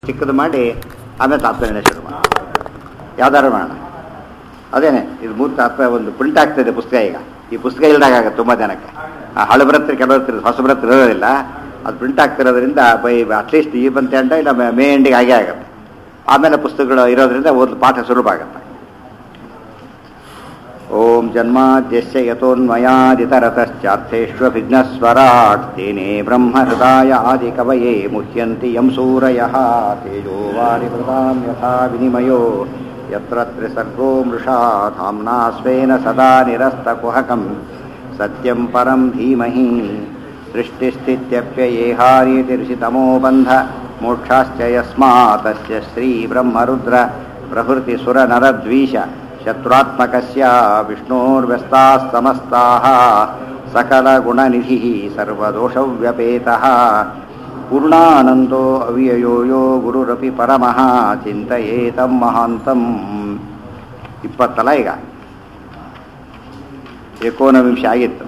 ಚಿಕ್ಕದು ಮಾಡಿ ಆಮೇಲೆ ತಾತ್ಪರ್ಯ ಶುರು ಮಾಡಿ ಯಾವ್ದಾರು ಮಾಡೋಣ ಅದೇನೆ ಇದು ಮೂರು ತಾತ್ಪರ್ಯ ಒಂದು ಪ್ರಿಂಟ್ ಆಗ್ತದೆ ಪುಸ್ತಕ ಈಗ ಈ ಪುಸ್ತಕ ಇಲ್ದಾಗ ಆಗುತ್ತೆ ತುಂಬ ಜನಕ್ಕೆ ಆ ಹಳೆ ಬರತ್ರಿ ಕೆಲವರು ಹೊಸ ಬರತ್ರಿ ಇರೋದಿಲ್ಲ ಅದು ಪ್ರಿಂಟ್ ಆಗ್ತಿರೋದ್ರಿಂದ ಬೈ ಅಟ್ಲೀಸ್ಟ್ ಈ ಬಂತೆ ಅಂಡ ಇಲ್ಲ ಮೇ- ಮೇ ಎಂಡಿಗೆ ಹಾಗೆ ಆಗುತ್ತೆ ಆಮೇಲೆ ಪುಸ್ತಕಗಳು ಇರೋದ್ರಿಂದ ಓದ್ ಪಾಠ ಸುಲಭಾಗುತ್ತೆ ಓಂ ಜನ್ಮಾದ್ಯಸ್ಯ ಯತೋನ್ಮಯಾದಿತರತಶ್ಚಾರ್ಥೇಷ್ವಭಿಘ್ನಸ್ವರಾಟ್ ತೇನೇ ಬ್ರಹ್ಮಹೃದಾಯ ಆದಿಕವಯೇ ಮುಹ್ಯಂತಿ ಯಂ ಸೂರಯಃ ತೇಜೋ ವಾರಿವೃತಾಂ ಯಥಾ ವಿನಿಮಯೋ ಯತ್ರ ತ್ರಿಸರ್ಗೋ ಮೃಷಾ ಧಾಮ್ನಾ ಸ್ವೇನ ಸದಾ ನಿರಸ್ತಕುಹಕಂ ಸತ್ಯಂ ಪರಂ ಧೀಮಹಿ ಸೃಷ್ಟಿಸ್ಥಿತ್ಯಪ್ಯಯೇಹಾರೀತಿರ್ಷಿತಮೋ ಬಂಧ ಮೋಕ್ಷಾಶ್ಚ ಯಸ್ಮಾತಸ್ಯ ಶ್ರೀಬ್ರಹ್ಮರುದ್ರ ಪ್ರಭೃತಿಸುರನರದ್ವೀಷ ಶತ್ರುತ್ಮಕಸ್ಯ ವಿಷ್ಣೋರ್ವ್ಯಸ್ತಾः ಸಮಸ್ತಾः सकलगुणनिधिः सर्वदोषव्यपेतः पूर्णानन्दो अव्ययो यो ಗುರುರಪಿ ಪರಮಃ ಚಿಂತಯೇತಂ ಮಹಾಂತಂ ಇಪ್ಪತ್ತಲ್ಲ ಈಗ ಏಕೋನವಿಂಶ ಆಗಿತ್ತು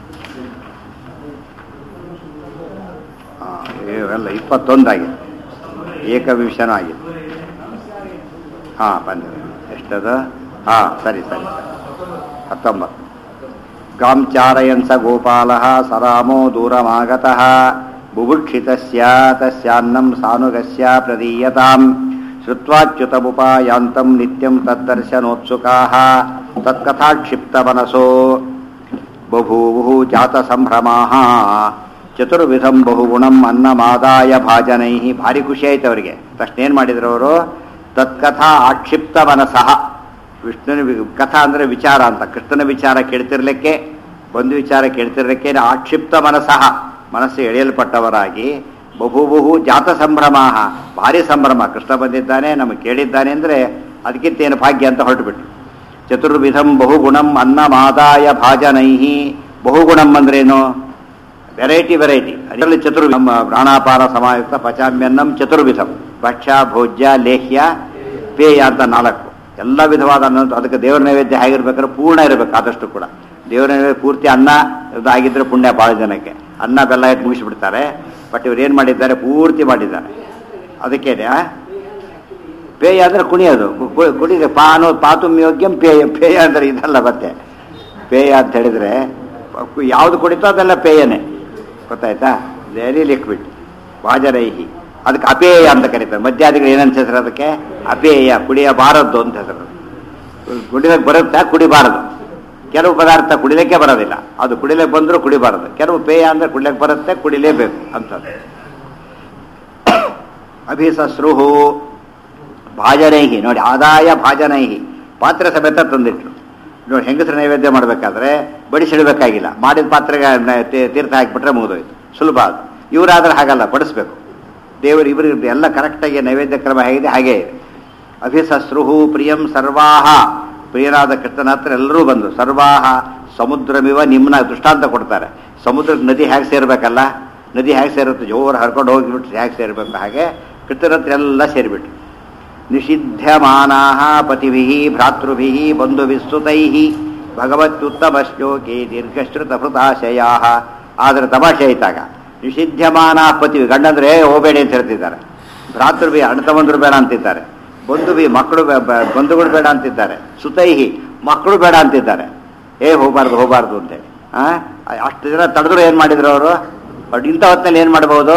ಆ, ಇವೆಲ್ಲ ಇಪ್ಪತ್ತೊಂದಾಗಿತ್ತು ಏಕವಿಂಶನೂ ಆಗಿತ್ತು ಹಾಂ ಬಂದಿದೆ ಎಷ್ಟದ ಹಾಂ ಸರಿ ಸರಿ ಸರಿ ಹತ್ತೊಂಬತ್ತು ಗಾಂ ಚಾರಯನ್ ಸ ಗೋಪಾಲ ಸರಾಮೋ ದೂರಮಾಗತಃ ಬುಭುಕ್ಷಿತಸ್ಯ ತಸ್ಯಾನ್ನಂ ಸಾನುಗಸ್ಯ ಪ್ರದೀಯತಾಂ ಶ್ರುತ್ವಾಚ್ಯುತಮುಪಾಯಾಂತಂ ನಿತ್ಯಂ ತದ್ದರ್ಶನೋತ್ಸುಕಾಃ ತತ್ಕಥಾಕ್ಷಿಪ್ತಮನಸೋ ಬಭೂವು ಜಾತ ಸಂಭ್ರಮಾಹ ಚತುರ್ವಿಧಂ ಬಹುಗುಣಂ ಅನ್ನಮಾದಾಯ ಭಾಜನೈ ಭಾರಿ ಖುಷಿ ಆಯ್ತು ಅವರಿಗೆ ತಕ್ಷಣ ಏನು ಮಾಡಿದ್ರು ಅವರು ತತ್ಕಥಾ ಆಕ್ಷಿಪ್ತ ಮನಸಃ ವಿಷ್ಣುನ ವಿ- ಕಥಾ ಅಂದರೆ ವಿಚಾರ ಅಂತ ಕೃಷ್ಣನ ವಿಚಾರ ಕೇಳ್ತಿರ್ಲಿಕ್ಕೆ ಒಂದು ವಿಚಾರ ಕೇಳ್ತಿರ್ಲಿಕ್ಕೆ ಆಕ್ಷಿಪ್ತ ಮನಸಃ ಮನಸ್ಸು ಎಳೆಯಲ್ಪಟ್ಟವರಾಗಿ ಬಹುಬಹು ಜಾತ ಸಂಭ್ರಮಾಹ ಭಾರಿ ಸಂಭ್ರಮ ಕೃಷ್ಣ ಬಂದಿದ್ದಾನೆ ನಮಗೆ ಕೇಳಿದ್ದಾನೆ ಅಂದರೆ ಅದಕ್ಕಿಂತ ಏನು ಭಾಗ್ಯ ಅಂತ ಹೊರಟುಬಿಟ್ರು ಚತುರ್ವಿಧಂ ಬಹುಗುಣಂ ಅನ್ನಮಾದಾಯ ಭಾಜನೈಹಿ ಬಹುಗುಣಂ ಅಂದ್ರೇನು ವೆರೈಟಿ ವೆರೈಟಿ ಅದರಲ್ಲಿ ಚತುರ್ ನಮ್ಮ ಪ್ರಾಣಾಪಾರ ಸಮಾಯುಕ್ತ ಪಚಾಮ್ಯನ್ನಂ ಚತುರ್ವಿಧಂ ಭಕ್ಷ್ಯ ಭೋಜ್ಯ ಲೇಹ್ಯ ಪೇಯ ಅಂತ ನಾಲ್ಕು ಎಲ್ಲ ವಿಧವಾದ ಅನ್ನ ಅದಕ್ಕೆ ದೇವರ ನೈವೇದ್ಯ ಹೇಗಿರ್ಬೇಕಾದ್ರೆ ಪೂರ್ಣ ಇರಬೇಕು ಆದಷ್ಟು ಕೂಡ ದೇವರ ನೈವೇದ್ಯ ಪೂರ್ತಿ ಅನ್ನ ಇದು ಆಗಿದ್ರೆ ಪುಣ್ಯ ಭಾಳ ಜನಕ್ಕೆ ಅನ್ನ ಬೆಲ್ಲ ಇಟ್ಟು ಮುಗಿಸ್ಬಿಡ್ತಾರೆ ಬಟ್ ಇವ್ರು ಏನು ಮಾಡಿದ್ದಾರೆ ಪೂರ್ತಿ ಮಾಡಿದ್ದಾರೆ ಅದಕ್ಕೇನೆ ಆ? ಪೇಯ ಅಂದ್ರೆ ಕುಣಿಯೋದು ಕು- ಕು- ಕುಡಿದ್ರೆ ಪಾನು ಪಾತುಂ ಯೋಗ್ಯಂ ಪೇಯ ಪೇಯ ಅಂದ್ರೆ ಇದಲ್ಲ ಮತ್ತೆ ಪೇಯ ಅಂತ ಹೇಳಿದ್ರೆ ಕು- ಯಾವ್ದು ಕುಡಿತೋ ಅದೆಲ್ಲ ಪೇಯನೇ ಗೊತ್ತಾಯ್ತಾ ವೆರಿ ಲಿಕ್ವಿಡ್ ವಾಜರೈಹಿ ಅದಕ್ಕೆ ಅಪೇಯ ಅಂತ ಕರೀತಾರೆ ಮಧ್ಯಾದಿಗಳು ಏನಂತ ಹೆಸರು ಅದಕ್ಕೆ ಅಪೇಯ ಕುಡಿಯಬಾರದ್ದು ಅಂತ ಹೆಸರು ಕುಡಿಲಕ್ಕೆ ಬರುತ್ತೆ ಕುಡಿಬಾರದು ಕೆಲವು ಪದಾರ್ಥ ಕುಡಿಲಿಕ್ಕೆ ಬರೋದಿಲ್ಲ ಅದು ಕುಡಿಲಿಕ್ಕೆ ಬಂದರೂ ಕುಡಿಬಾರದು ಕೆಲವು ಪೇಯ ಅಂದ್ರೆ ಕುಡಿಲಿಕ್ಕೆ ಬರುತ್ತೆ ಕುಡಿಲೇಬೇಕು ಅಂತ ಅಭಿಸಸ್ರುಹು ಭಾಜನೈಹಿ ನೋಡಿ ಆದಾಯ ಭಾಜನೈಹಿ ಪಾತ್ರೆ ಸಮೇತ ತಂದಿಟ್ರು ನೋಡಿ ಹೆಂಗಸರ ನೈವೇದ್ಯ ಮಾಡಬೇಕಾದ್ರೆ ಬಡಿಸಿಡಬೇಕಾಗಿಲ್ಲ ಮಾಡಿದ ಪಾತ್ರೆಗೆ ನ- ತೀ- ತೀರ್ಥ ಹಾಕಿಬಿಟ್ರೆ ಮುಗಿದೋಯ್ತು ಸುಲಭ ಅದು ಇವರಾದ್ರೆ ಹಾಗಲ್ಲ ಬಡಿಸ್ಬೇಕು ದೇವರು ಇವರು ಎಲ್ಲ ಕರೆಕ್ಟಾಗಿ ನೈವೇದ್ಯ ಕ್ರಮ ಹೇಗಿದೆ ಹಾಗೇ ಇದೆ ಅಭಿಸಸ್ರುಹು ಪ್ರಿಯಂ ಸರ್ವಾಹ ಪ್ರಿಯರಾದ ಕೃಷ್ಣನ ಹತ್ರ ಎಲ್ಲರೂ ಬಂದರು ಸರ್ವಾಹ ಸಮುದ್ರಮಿವ ನಿಮ್ನ ದೃಷ್ಟಾಂತ ಕೊಡ್ತಾರೆ ಸಮುದ್ರಕ್ಕೆ ನದಿ ಹೇಗೆ ಸೇರ್ಬೇಕಲ್ಲ ನದಿ ಹೇಗೆ ಸೇರುತ್ತೆ ಜೋರು ಹರ್ಕೊಂಡು ಹೋಗಿಬಿಟ್ಟು ಹೇಗೆ ಸೇರಬೇಕು ಹಾಗೆ ಕೃಷ್ಣನ ಹತ್ರ ಎಲ್ಲ ಸೇರಿಬಿಟ್ರು ನಿಷಿಧ್ಯಮಾನಾ ಪತಿಭಿ ಭ್ರಾತೃಭಿ ಬಂಧುವಿಸ್ತುತೈ ಭಗವತ್ಯುತ್ತಮ ಶ್ಲೋಕೆ ದೀರ್ಘಶ್ರುತಭೃತಾಶಯಾ ಆದರೆ ತಮಾಷೆ ಆಯ್ತಾಗ ನಿಷಿಧ್ಯಮಾನ ಪತಿವಿ ಗಂಡಂದ್ರೆ ಹೋಗಬೇಡಿ ಅಂತ ಹೇಳ್ತಿದ್ದಾರೆ ಭ್ರಾತೃಭಿ ಅಣ್ಣ ತಮ್ಮಂದ್ರು ಬೇಡ ಅಂತಿದ್ದಾರೆ ಬಂಧುಭಿ ಮಕ್ಕಳು ಬೇ- ಬೇ- ಬಂಧುಗಳು ಬೇಡ ಅಂತಿದ್ದಾರೆ ಸುತೈಹಿ ಮಕ್ಕಳು ಬೇಡ ಅಂತಿದ್ದಾರೆ ಏ ಹೋಗಬಾರ್ದು ಹೋಗಬಾರ್ದು ಅಂತೇಳಿ ಆ ಅಷ್ಟು ಜನ ತಡೆದ್ರು ಏನು ಮಾಡಿದ್ರು ಅವರು ಬಟ್ ಇಂಥ ಹೊತ್ತಿನಲ್ಲಿ ಏನು ಮಾಡ್ಬೋದು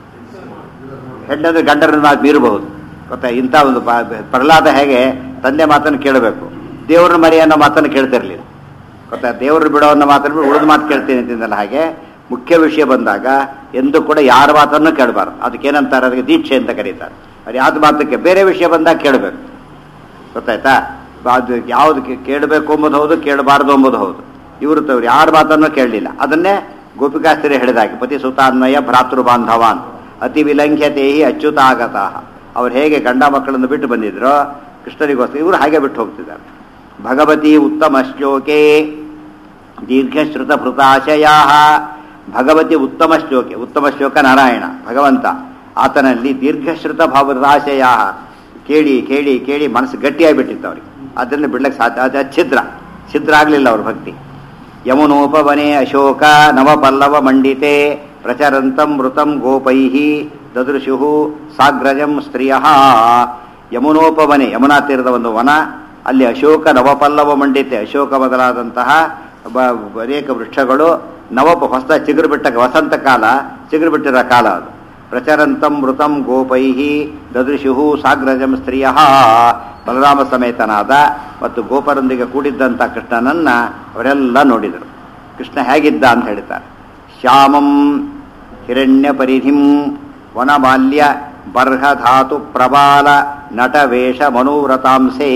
ಹೆಣ್ಣಂದ್ರೆ ಗಂಡರನ್ನ ಮಾತು ಮೀರಬಹುದು ಗೊತ್ತಾ ಇಂಥ ಒಂದು ಬಾ- ಪ್ರಹ್ಲಾದ ಹೇಗೆ ತಂದೆ ಮಾತನ್ನು ಕೇಳಬೇಕು ದೇವ್ರ ಮರಿ ಅನ್ನೋ ಮಾತನ್ನು ಕೇಳ್ತಿರ್ಲಿಲ್ಲ ಗೊತ್ತಾ ದೇವರು ಬಿಡೋ ಅನ್ನೋ ಮಾತನ್ನು ಬಿಟ್ಟು ಉಳಿದ ಮಾತು ಕೇಳ್ತೀನಿ ಅಂತಿದ್ದಲ್ಲ ಹಾಗೆ ಮುಖ್ಯ ವಿಷಯ ಬಂದಾಗ ಎಂದು ಕೂಡ ಯಾರ ಮಾತನ್ನು ಕೇಳಬಾರ್ದು ಅದಕ್ಕೇನಂತಾರೆ ಅದಕ್ಕೆ ದೀಕ್ಷೆ ಅಂತ ಕರೀತಾರೆ ಅದು ಯಾವ್ದು ಮಾತಕ್ಕೆ ಬೇರೆ ವಿಷಯ ಬಂದಾಗ ಕೇಳಬೇಕು ಗೊತ್ತಾಯ್ತಾ ಅದು ಯಾವ್ದು ಕೇ- ಕೇಳಬೇಕು ಎಂಬುದು ಹೌದು ಕೇಳಬಾರ್ದು ಎಂಬುದು ಹೌದು ಇವರು ತವ್ರು ಯಾರ ಮಾತನ್ನು ಕೇಳಲಿಲ್ಲ ಅದನ್ನೇ ಗೋಪಿಕಾಸ್ತ್ರೀ ಹೇಳಿದಾಗೆ ಪತಿ ಸುತಾನ್ವಯ ಭ್ರಾತೃ ಬಾಂಧವಾನ್ ಅತಿ ವಿಲಂಘ್ಯತೇಹಿ ಅಚ್ಯುತಾಗತಃ ಅವ್ರು ಹೇಗೆ ಗಂಡ ಮಕ್ಕಳನ್ನು ಬಿಟ್ಟು ಬಂದಿದ್ರೋ ಕೃಷ್ಣನಿಗೋಸ್ಕರ ಇವರು ಹಾಗೆ ಬಿಟ್ಟು ಹೋಗ್ತಿದ್ದಾರೆ ಭಗವತಿ ಉತ್ತಮ ಶ್ಲೋಕೆ ದೀರ್ಘಶ್ರುತ ಭೃತಾಶಯಾ ಭಗವತಿ ಉತ್ತಮ ಶ್ಲೋಕೆ ಉತ್ತಮ ಶ್ಲೋಕ ನಾರಾಯಣ ಭಗವಂತ ಆತನಲ್ಲಿ ದೀರ್ಘಶ್ರುತ ಭವೃತಾಶಯ ಕೇಳಿ ಕೇಳಿ ಕೇಳಿ ಮನಸ್ಸು ಗಟ್ಟಿಯಾಗಿಬಿಟ್ಟಿತ್ತು ಅವ್ರಿಗೆ ಅದನ್ನು ಬಿಡ್ಲಕ್ಕೆ ಸಾಧ್ಯ ಅದು ಛಿದ್ರ ಛಿದ್ರ ಆಗಲಿಲ್ಲ ಅವ್ರ ಭಕ್ತಿ ಯಮುನೋಪವನೆ ಅಶೋಕ ನವಪಲ್ಲವ ಮಂಡಿತೆ ಪ್ರಚರಂತಂ ಮೃತಂ ಗೋಪೈ ದದೃಶು ಸಾಗ್ರಜಂ ಸ್ತ್ರೀಯ ಯಮುನೋಪವನೆ ಯಮುನಾ ತೀರದ ಒಂದು ವನ ಅಲ್ಲಿ ಅಶೋಕ ನವಪಲ್ಲವ ಮಂಡಿತೆ ಅಶೋಕ ಬದಲಾದಂತಹ ಬ- ಅನೇಕ ವೃಕ್ಷಗಳು ನವಪ ಹೊಸ ಚಿಗುರು ಬಿಟ್ಟ ವಸಂತ ಕಾಲ ಚಿಗುರು ಬಿಟ್ಟಿರೋ ಕಾಲ ಅದು ಪ್ರಚರಂತಂ ಮೃತಂ ಗೋಪೈ ದದೃಶು ಸಾಗ್ರಜಂ ಸ್ತ್ರೀಯ ಬಲರಾಮ ಸಮೇತನಾದ ಮತ್ತು ಗೋಪರೊಂದಿಗೆ ಕೂಡಿದ್ದಂಥ ಕೃಷ್ಣನನ್ನ ಅವರೆಲ್ಲ ನೋಡಿದರು ಕೃಷ್ಣ ಹೇಗಿದ್ದ ಅಂತ ಹೇಳ್ತಾರೆ ಶ್ಯಾಮಂ ಹಿರಣ್ಯ ಪರಿಧಿಂ ವನಮಾಲ್ಯ ಬರ್ಹಧಾತು ಪ್ರಬಾಲ ನಟವೇಷ ಮನೋವ್ರತಾಂಸೇ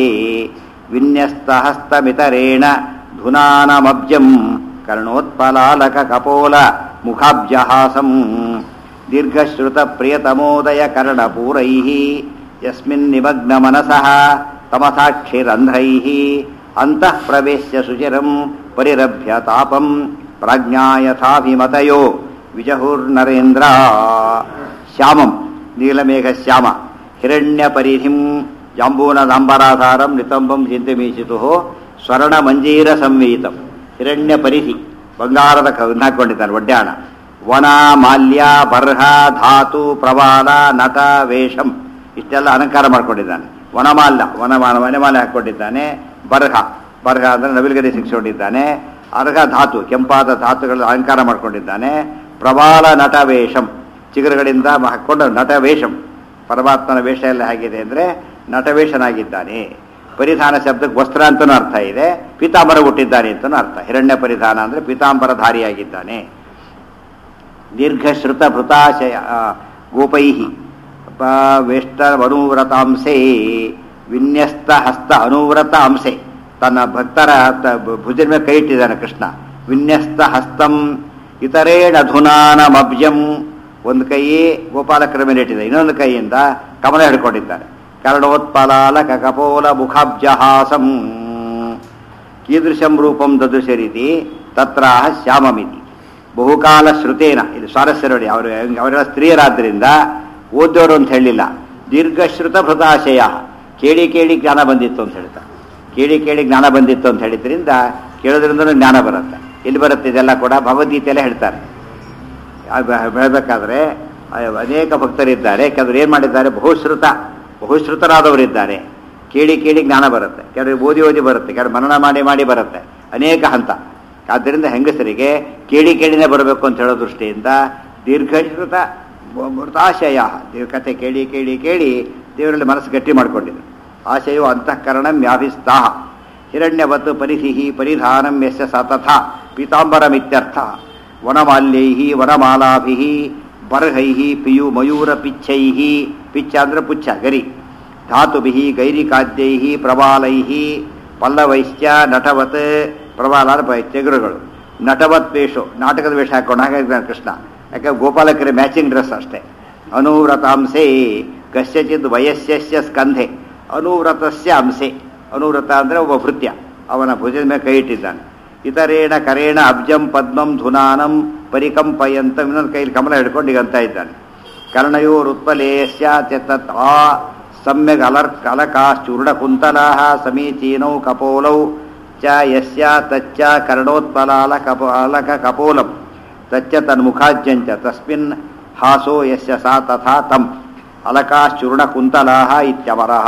ವಿನ್ಯಸ್ತಹಸ್ತಮಿತರೇಣ ಧುನಾನಮಬ್ಜಂ ಕರ್ಣೋತ್ಪಲಾಲಕ ಕಪೋಲ ಮುಖಾಬ್ಜಹಾಸಂ ದೀರ್ಘಶ್ರುತ ಪ್ರಿಯತಮೋದಯ ಕರ್ಣಪೂರೈ ಯಸ್ಮಿನ್ ನಿಮಗ್ನ ಮನಸಃ ತಮಸಾಕ್ಷಿರಂಧ್ರೈಃ ಅಂತಃ ಪ್ರವೇಶ್ಯ ಶುಚಿರಂ ಪರಿರಭ್ಯ ತಾಪಂ ಪ್ರಾಜ್ಞಾ ಯಥಾಭಿಮತಯೋ ವಿಜಹುರ್ನರೇಂದ್ರ ಶ್ಯಾಮಂ ನೀಲಮೇಘ ಶ್ಯಾಮ ಹಿರಣ್ಯ ಪರಿಧಿಂ ಜಾಂಬೂನದಾಂಬರಾಧಾರಂ ನಿತಂಬಂ ಚಿಂತೆಮೀಸಿತು ಸ್ವರ್ಣ ಮಂಜೀರ ಸಂವೀತಂ ಹಿರಣ್ಯ ಪರಿಧಿ ಬಂಗಾರದ ಕ- ಹಾಕೊಂಡಿದ್ದಾನೆ ಒಡ್ಯಾಣ ವನ ಮಾಲ್ಯ ಬರ್ಹ ಧಾತು ಪ್ರವಾಲ ನಟ ವೇಷಂ ಇಷ್ಟೆಲ್ಲ ಅಲಂಕಾರ ಮಾಡ್ಕೊಂಡಿದ್ದಾನೆ ವನಮಾಲ್ಯ ವನಮಾಲ ವನಮಾಲೆ ಹಾಕೊಂಡಿದ್ದಾನೆ ಬರ್ಹ ಬರ್ಹ ಅಂದ್ರೆ ನವಿಲುಗರಿ ಸಿಕ್ಸ್ಕೊಂಡಿದ್ದಾನೆ ಅರ್ಹ ಧಾತು ಕೆಂಪಾದ ಧಾತುಗಳ ಅಲಂಕಾರ ಮಾಡ್ಕೊಂಡಿದ್ದಾನೆ ಪ್ರಬಾಲ ನಟ ವೇಷಂ ಚಿಗುರುಗಳಿಂದ ಹಾಕೊಂಡು ನಟ ವೇಷಂ ಪರಮಾತ್ಮನ ವೇಷ ಎಲ್ಲ ಹೇಗಿದೆ ಅಂದರೆ ನಟವೇಷನಾಗಿದ್ದಾನೆ ಪರಿಧಾನ ಶಬ್ದಕ್ಕೆ ವಸ್ತ್ರ ಅಂತನೂ ಅರ್ಥ ಇದೆ ಪೀತಾಂಬರ ಹುಟ್ಟಿದ್ದಾನೆ ಅಂತನೂ ಅರ್ಥ ಹಿರಣ್ಯ ಪರಿಧಾನ ಅಂದರೆ ಪೀತಾಂಬರಧಾರಿಯಾಗಿದ್ದಾನೆ ದೀರ್ಘಶ್ರುತ ಭೃತಾಶಯ ಗೋಪೈ ವೇಷ್ಟ ಅನುವ್ರತಾಂಸೆ ವಿನ್ಯಸ್ತ ಹಸ್ತ ಅನುವ್ರತ ಅಂಸೆ ತನ್ನ ಭಕ್ತರ ತ- ಭುಜದ ಮೇಲೆ ಕೈ ಇಟ್ಟಿದ್ದಾನೆ ಕೃಷ್ಣ ವಿನ್ಯಸ್ತ ಹಸ್ತಂ ಇತರೇಣ ಧುನಾನಮಬ್ಜಂ ಒಂದು ಕೈ ಗೋಪಾಲಕರ ಮೇಲೆ ಇಟ್ಟಿದೆ ಇನ್ನೊಂದು ಕೈಯಿಂದ ಕಮಲ ಹಿಡ್ಕೊಂಡಿದ್ದಾರೆ ಕರ್ಣೋತ್ಪಲಾಲ ಕಕಪೋಲ ಮುಖಾಬ್ಜಹಾಸಂ ಕೀದೃಶಂ ರೂಪಂ ದದೃಶ ರೀತಿ ತತ್ರ ಶ್ಯಾಮಮಿತಿ ಬಹುಕಾಲ ಶ್ರುತೇನ ಇದು ಸ್ವಾರಸ್ಯ ನೋಡಿ ಅವರು ಅವರೆಲ್ಲ ಸ್ತ್ರೀಯರಾದ್ದರಿಂದ ಓದೋರು ಅಂತ ಹೇಳಿಲ್ಲ ದೀರ್ಘಶ್ರುತ ಭೃತಾಶಯ ಕೇಳಿ ಕೇಳಿ ಜ್ಞಾನ ಬಂದಿತ್ತು ಅಂತ ಹೇಳ್ತಾರೆ ಕೇಳಿ ಕೇಳಿ ಜ್ಞಾನ ಬಂದಿತ್ತು ಅಂತ ಹೇಳಿದ್ರಿಂದ ಕೇಳೋದ್ರಿಂದ ಜ್ಞಾನ ಬರುತ್ತೆ ಎಲ್ಲಿ ಬರುತ್ತೆ ಇದೆಲ್ಲ ಕೂಡ ಭಗವದ್ಗೀತೆಯಲ್ಲೇ ಹೇಳ್ತಾರೆ ಅದು ಹೇಳಬೇಕಾದ್ರೆ ಅನೇಕ ಭಕ್ತರಿದ್ದಾರೆ ಕೆಲವರು ಏನು ಮಾಡಿದ್ದಾರೆ ಬಹುಶ್ರುತ ಬಹುಶ್ರುತರಾದವರಿದ್ದಾರೆ ಕೇಳಿ ಕೇಳಿ ಜ್ಞಾನ ಬರುತ್ತೆ ಕೆಲವರು ಓದಿ ಓದಿ ಬರುತ್ತೆ ಕೆಲವರು ಮನನ ಮಾಡಿ ಮಾಡಿ ಬರುತ್ತೆ ಅನೇಕ ಹಂತ ಆದ್ದರಿಂದ ಹೆಂಗಸರಿಗೆ ಕೇಳಿ ಕೇಳಿನೇ ಬರಬೇಕು ಅಂತ ಹೇಳೋ ದೃಷ್ಟಿಯಿಂದ ದೀರ್ಘಶ್ರುತ ಮೃತಾಶಯ ದೇವ್ ಕಥೆ ಕೇಳಿ ಕೇಳಿ ಕೇಳಿ ದೇವರಲ್ಲಿ ಮನಸ್ಸು ಗಟ್ಟಿ ಮಾಡಿಕೊಂಡಿದ್ರು ಆಶಯೋ ಅಂತಃಕರಣ ವ್ಯಾಭಿಸ್ತಾಹ ಹಿರಣ್ಯವತ್ ಪರಿಧಿ ಪರಿಧಾನಂ ಯಸ್ಯ ಸತಥ ಪೀತಾಂಬರಮಿತ್ಯರ್ಥ ವನಮಾಲ್ಯೈ ವನಮಾಲಾಭಿ ಬರ್ಹೈ ಪಿಯು ಮಯೂರ ಪಿಚ್ಛೈ ಪಿಚ್ಚ ಅಂದ್ರೆ ಪುಚ್ಛ ಗರಿ ಧಾತುಭಿ ಗೈರಿಕಾದ್ಯೈ ಪ್ರಬಾಲೈ ಪಲ್ಲವೈಶ್ಚ ನಟವತ್ ಪ್ರಬಾಲ ಅಂದ್ರೆ ತೆಗುರುಗಳು ನಟವತ್ ವೇಷು ನಾಟಕದ ವೇಷ ಹಾಕೊಂಡು ಹಾಗಾಗಿದ್ದಾನೆ ಕೃಷ್ಣ ಯಾಕೆ ಗೋಪಾಲಕರ ಮ್ಯಾಚಿಂಗ್ ಡ್ರೆಸ್ ಅಷ್ಟೇ ಅನುವ್ರತಾಂಸೆ ಕಸ್ಯಚಿದ್ ವಯಸ್ಸ್ಯ ಸ್ಕಂಧೆ ಅನುವ್ರತಸ್ಯ ಅಂಸೆ ಅನುವ್ರತ ಅಂದರೆ ಒಬ್ಬ ಭೃತ್ಯ ಅವನ ಭುಜದ ಮೇಲೆ ಕೈ ಇಟ್ಟಿದ್ದಾನೆ ಇತರೇಣ ಕರೇಣ ಅಬ್ಜಂ ಪದ್ಮಂ ಧುನಾನಂ ಪರಿಕಂಪಯಂತ ಇನ್ನೊಂದು ಕೈಲಿ ಕಮಲ ಹಿಡ್ಕೊಂಡು ಈಗಂತ ಇದ್ದಾನೆ ಕರ್ಣಯೋರುತ್ಪಲೇಯಸ್ಯ ತತ್ ಆ ಸಮ್ಯಗ್ ಅಲರ್ ಕಲಕಾಶ್ಚೂರ್ಣ ಕುಂತಲಾ ಸಮೀಚೀನೌ ಕಪೋಲೌ ಚ ಯಸ್ಯ ತಚ್ಚ ಕರ್ಣೋತ್ಪಲಾಲ ಕಪ ಅಲಕ ಕಪೋಲಂ ತಚ್ಚ ತನ್ಮುಖಾಜ್ಯಂಚ ತಸ್ಮಿನ್ ಹಾಸೋ ಯಸ್ಯ ಸಾ ತಥಾ ತಂ ಅಲಕಾಶ್ಚೂರ್ಣ ಕುಂತಲಾ ಇತ್ಯವರಃ